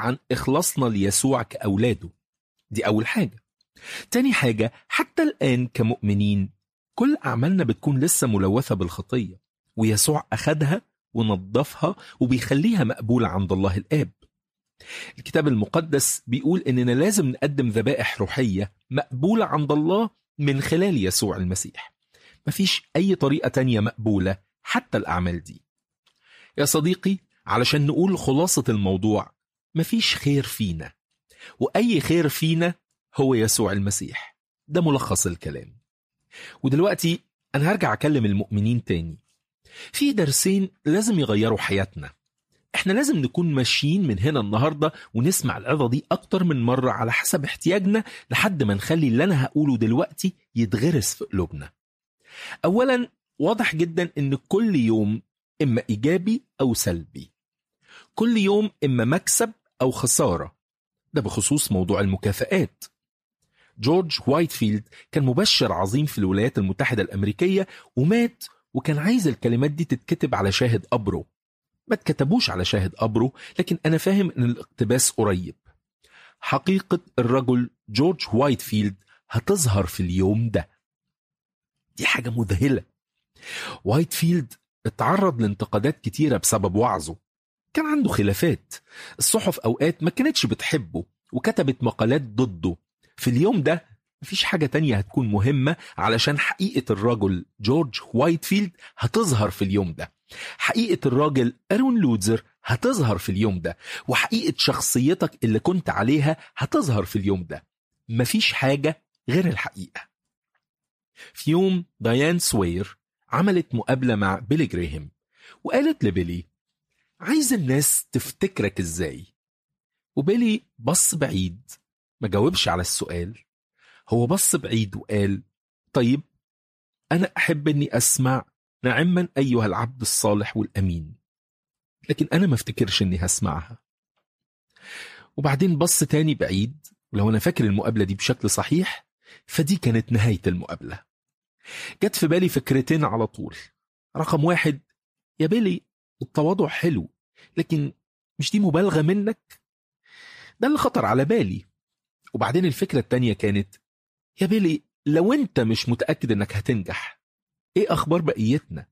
عن إخلاصنا ليسوع كأولاده دي أول حاجة تاني حاجة حتى الآن كمؤمنين كل أعمالنا بتكون لسه ملوثة بالخطية ويسوع أخدها ونظفها وبيخليها مقبولة عند الله الآب الكتاب المقدس بيقول إننا لازم نقدم ذبائح روحية مقبولة عند الله من خلال يسوع المسيح مفيش أي طريقة تانية مقبولة حتى الأعمال دي يا صديقي علشان نقول خلاصة الموضوع مفيش خير فينا وأي خير فينا هو يسوع المسيح ده ملخص الكلام ودلوقتي أنا هرجع أكلم المؤمنين تاني في درسين لازم يغيروا حياتنا احنا لازم نكون ماشيين من هنا النهارده ونسمع العظه دي اكتر من مره على حسب احتياجنا لحد ما نخلي اللي انا هقوله دلوقتي يتغرس في قلوبنا. اولا واضح جدا ان كل يوم اما ايجابي او سلبي. كل يوم اما مكسب او خساره. ده بخصوص موضوع المكافآت. جورج وايتفيلد كان مبشر عظيم في الولايات المتحده الامريكيه ومات وكان عايز الكلمات دي تتكتب على شاهد قبره ما اتكتبوش على شاهد قبره لكن أنا فاهم إن الاقتباس قريب حقيقة الرجل جورج وايتفيلد هتظهر في اليوم ده دي حاجة مذهلة وايتفيلد اتعرض لانتقادات كتيرة بسبب وعظه كان عنده خلافات الصحف أوقات ما كانتش بتحبه وكتبت مقالات ضده في اليوم ده مفيش حاجة تانية هتكون مهمة علشان حقيقة الرجل جورج وايتفيلد هتظهر في اليوم ده حقيقة الراجل أرون لودزر هتظهر في اليوم ده وحقيقة شخصيتك اللي كنت عليها هتظهر في اليوم ده مفيش حاجة غير الحقيقة في يوم ديان سوير عملت مقابلة مع بيلي جريهام وقالت لبيلي عايز الناس تفتكرك ازاي وبيلي بص بعيد ما جاوبش على السؤال هو بص بعيد وقال طيب أنا أحب أني أسمع نعما أيها العبد الصالح والأمين لكن أنا ما افتكرش أني هسمعها وبعدين بص تاني بعيد ولو أنا فاكر المقابلة دي بشكل صحيح فدي كانت نهاية المقابلة جت في بالي فكرتين على طول رقم واحد يا بيلي التواضع حلو لكن مش دي مبالغة منك ده اللي خطر على بالي وبعدين الفكرة التانية كانت يا بيلي لو انت مش متأكد انك هتنجح ايه اخبار بقيتنا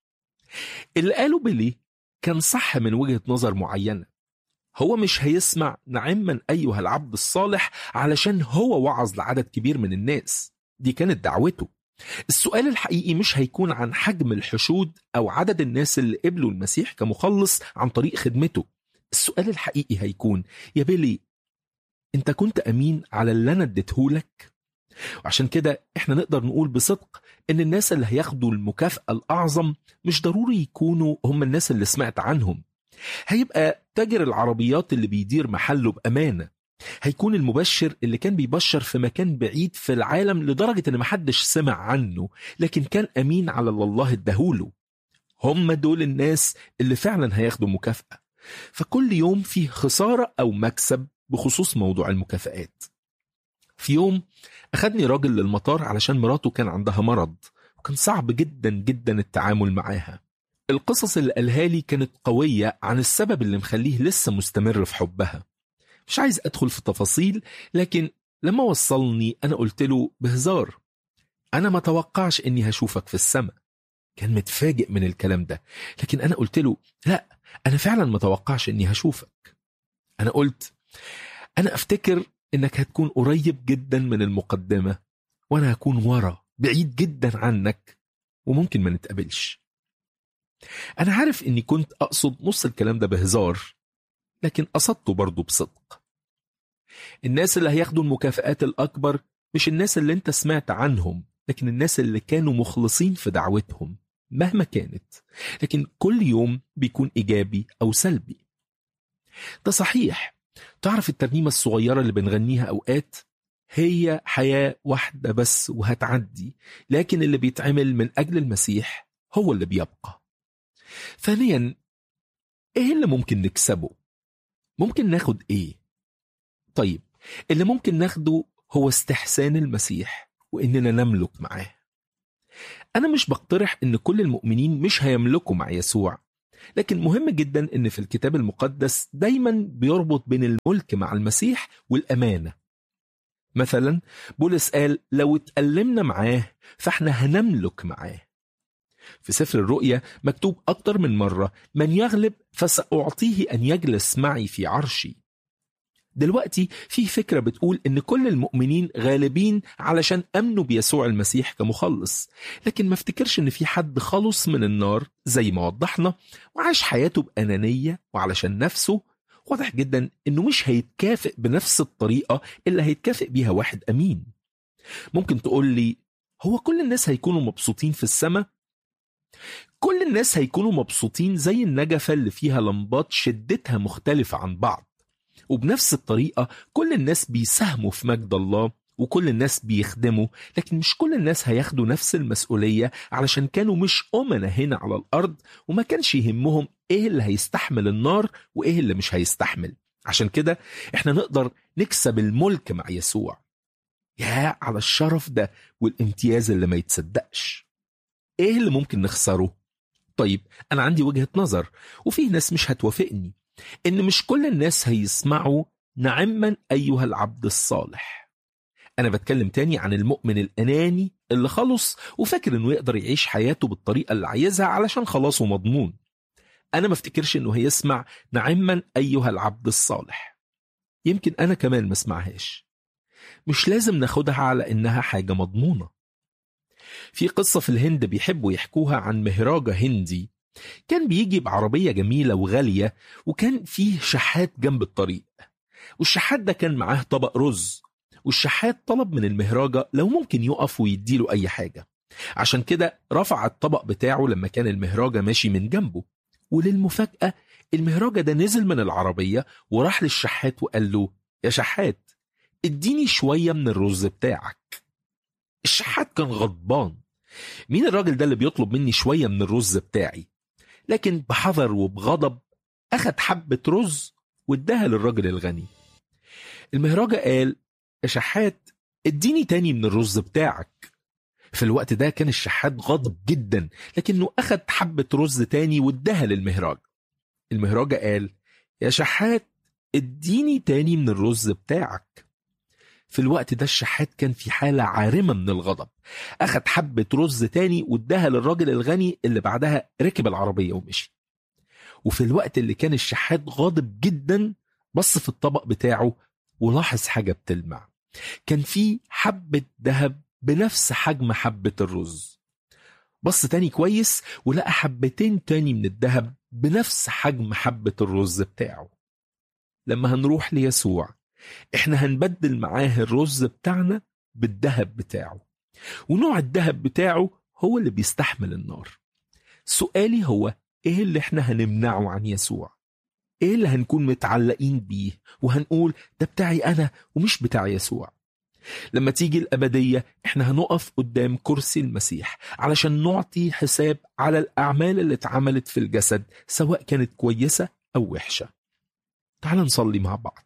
اللي قاله بيلي كان صح من وجهة نظر معينة هو مش هيسمع نعما أيها العبد الصالح علشان هو وعظ لعدد كبير من الناس دي كانت دعوته السؤال الحقيقي مش هيكون عن حجم الحشود أو عدد الناس اللي قبلوا المسيح كمخلص عن طريق خدمته السؤال الحقيقي هيكون يا بيلي انت كنت أمين على اللي أنا اديتهولك وعشان كده احنا نقدر نقول بصدق ان الناس اللي هياخدوا المكافأة الأعظم مش ضروري يكونوا هم الناس اللي سمعت عنهم هيبقى تاجر العربيات اللي بيدير محله بأمانة هيكون المبشر اللي كان بيبشر في مكان بعيد في العالم لدرجة ان محدش سمع عنه لكن كان أمين على اللي الله اداهوله هم دول الناس اللي فعلا هياخدوا مكافأة فكل يوم فيه خسارة أو مكسب بخصوص موضوع المكافآت في يوم أخدني راجل للمطار علشان مراته كان عندها مرض وكان صعب جدا جدا التعامل معاها القصص اللي قالها لي كانت قوية عن السبب اللي مخليه لسه مستمر في حبها مش عايز أدخل في تفاصيل لكن لما وصلني أنا قلت له بهزار أنا ما توقعش إني هشوفك في السماء كان متفاجئ من الكلام ده لكن أنا قلت له لا أنا فعلا ما توقعش إني هشوفك أنا قلت أنا أفتكر إنك هتكون قريب جدا من المقدمة وأنا هكون ورا بعيد جدا عنك وممكن ما نتقابلش أنا عارف إني كنت أقصد نص الكلام ده بهزار لكن قصدته برضه بصدق الناس اللي هياخدوا المكافآت الأكبر مش الناس اللي انت سمعت عنهم لكن الناس اللي كانوا مخلصين في دعوتهم مهما كانت لكن كل يوم بيكون إيجابي أو سلبي ده صحيح تعرف الترنيمة الصغيرة اللي بنغنيها أوقات هي حياة واحدة بس وهتعدي لكن اللي بيتعمل من أجل المسيح هو اللي بيبقى ثانيا ايه اللي ممكن نكسبه ممكن ناخد ايه طيب اللي ممكن ناخده هو استحسان المسيح واننا نملك معاه انا مش بقترح ان كل المؤمنين مش هيملكوا مع يسوع لكن مهم جدا ان في الكتاب المقدس دايما بيربط بين الملك مع المسيح والامانه مثلا بولس قال لو اتألمنا معاه فاحنا هنملك معاه في سفر الرؤيا مكتوب أكتر من مرة من يغلب فسأعطيه أن يجلس معي في عرشي دلوقتي في فكرة بتقول إن كل المؤمنين غالبين علشان أمنوا بيسوع المسيح كمخلص لكن ما افتكرش إن في حد خلص من النار زي ما وضحنا وعاش حياته بأنانية وعلشان نفسه واضح جدا إنه مش هيتكافئ بنفس الطريقة اللي هيتكافئ بيها واحد أمين ممكن تقول لي هو كل الناس هيكونوا مبسوطين في السماء كل الناس هيكونوا مبسوطين زي النجفة اللي فيها لمبات شدتها مختلفة عن بعض وبنفس الطريقة كل الناس بيساهموا في مجد الله وكل الناس بيخدموا لكن مش كل الناس هياخدوا نفس المسؤولية علشان كانوا مش أمنا هنا على الأرض وما كانش يهمهم إيه اللي هيستحمل النار وإيه اللي مش هيستحمل عشان كده إحنا نقدر نكسب الملك مع يسوع يا على الشرف ده والامتياز اللي ما يتصدقش ايه اللي ممكن نخسره طيب انا عندي وجهة نظر وفي ناس مش هتوافقني ان مش كل الناس هيسمعوا نعما ايها العبد الصالح انا بتكلم تاني عن المؤمن الاناني اللي خلص وفاكر انه يقدر يعيش حياته بالطريقة اللي عايزها علشان خلاصه مضمون انا ما افتكرش انه هيسمع نعما ايها العبد الصالح يمكن انا كمان ما اسمعهاش مش لازم ناخدها على انها حاجة مضمونة في قصة في الهند بيحبوا يحكوها عن مهراجة هندي كان بيجي بعربية جميلة وغالية وكان فيه شحات جنب الطريق والشحات ده كان معاه طبق رز والشحات طلب من المهراجة لو ممكن يقف ويديله أي حاجة عشان كده رفع الطبق بتاعه لما كان المهراجة ماشي من جنبه وللمفاجأة المهراجة ده نزل من العربية وراح للشحات وقال له يا شحات اديني شوية من الرز بتاعك الشحات كان غضبان مين الراجل ده اللي بيطلب مني شوية من الرز بتاعي لكن بحذر وبغضب أخد حبة رز واداها للراجل الغني المهراجة قال يا شحات اديني تاني من الرز بتاعك في الوقت ده كان الشحات غاضب جدا لكنه أخد حبة رز تاني واداها للمهراج المهراجة قال يا شحات اديني تاني من الرز بتاعك في الوقت ده الشحات كان في حالة عارمة من الغضب أخد حبة رز تاني واداها للراجل الغني اللي بعدها ركب العربية ومشي وفي الوقت اللي كان الشحات غاضب جدا بص في الطبق بتاعه ولاحظ حاجة بتلمع كان في حبة ذهب بنفس حجم حبة الرز بص تاني كويس ولقى حبتين تاني من الذهب بنفس حجم حبة الرز بتاعه لما هنروح ليسوع احنا هنبدل معاه الرز بتاعنا بالذهب بتاعه ونوع الذهب بتاعه هو اللي بيستحمل النار سؤالي هو ايه اللي احنا هنمنعه عن يسوع ايه اللي هنكون متعلقين بيه وهنقول ده بتاعي انا ومش بتاع يسوع لما تيجي الأبدية احنا هنقف قدام كرسي المسيح علشان نعطي حساب على الأعمال اللي اتعملت في الجسد سواء كانت كويسة أو وحشة تعال نصلي مع بعض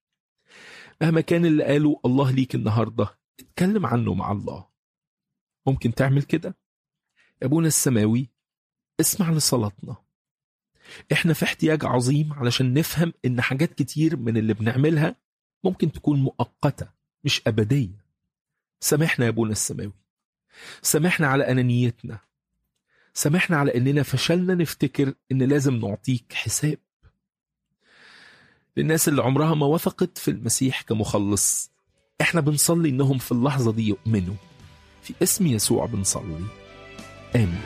مهما كان اللي قاله الله ليك النهاردة اتكلم عنه مع الله ممكن تعمل كده أبونا السماوي اسمع لصلاتنا احنا في احتياج عظيم علشان نفهم ان حاجات كتير من اللي بنعملها ممكن تكون مؤقتة مش أبدية سامحنا يا أبونا السماوي سامحنا على أنانيتنا سامحنا على أننا فشلنا نفتكر أن لازم نعطيك حساب للناس اللي عمرها ما وثقت في المسيح كمخلص احنا بنصلي انهم في اللحظة دي يؤمنوا في اسم يسوع بنصلي آمين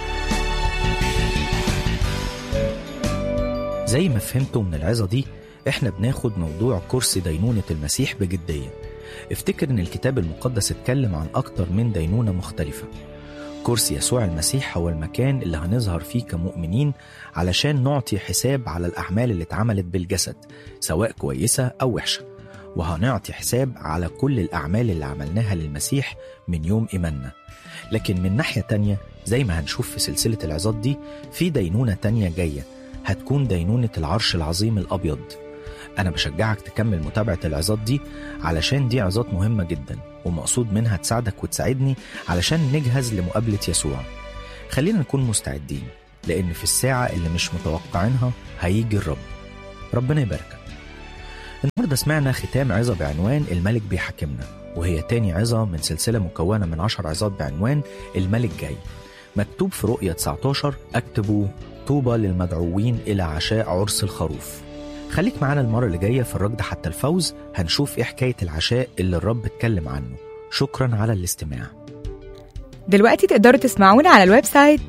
زي ما فهمتوا من العظة دي احنا بناخد موضوع كرسي دينونة المسيح بجدية افتكر ان الكتاب المقدس اتكلم عن اكتر من دينونة مختلفة كرسي يسوع المسيح هو المكان اللي هنظهر فيه كمؤمنين علشان نعطي حساب على الأعمال اللي اتعملت بالجسد سواء كويسة أو وحشة وهنعطي حساب على كل الأعمال اللي عملناها للمسيح من يوم إيماننا لكن من ناحية تانية زي ما هنشوف في سلسلة العظات دي في دينونة تانية جاية هتكون دينونة العرش العظيم الأبيض أنا بشجعك تكمل متابعة العظات دي علشان دي عظات مهمة جدا ومقصود منها تساعدك وتساعدني علشان نجهز لمقابلة يسوع خلينا نكون مستعدين لأن في الساعة اللي مش متوقعينها هيجي الرب ربنا يباركك النهاردة سمعنا ختام عظة بعنوان الملك بيحاكمنا وهي تاني عظة من سلسلة مكونة من عشر عظات بعنوان الملك جاي مكتوب في رؤية 19 اكتبوا طوبى للمدعوين إلى عشاء عرس الخروف خليك معانا المرة اللي جاية في الركض حتى الفوز هنشوف إيه حكاية العشاء اللي الرب اتكلم عنه شكرا على الاستماع دلوقتي تقدروا تسمعونا على الويب سايت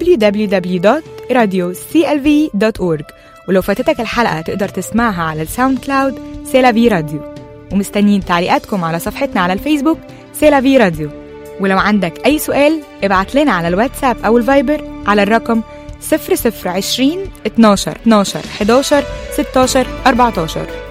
www.radioclv.org ولو فاتتك الحلقة تقدر تسمعها على الساوند كلاود سيلافي راديو ومستنيين تعليقاتكم على صفحتنا على الفيسبوك سيلافي راديو ولو عندك أي سؤال ابعت لنا على الواتساب أو الفايبر على الرقم 0020 12 12 11 16 14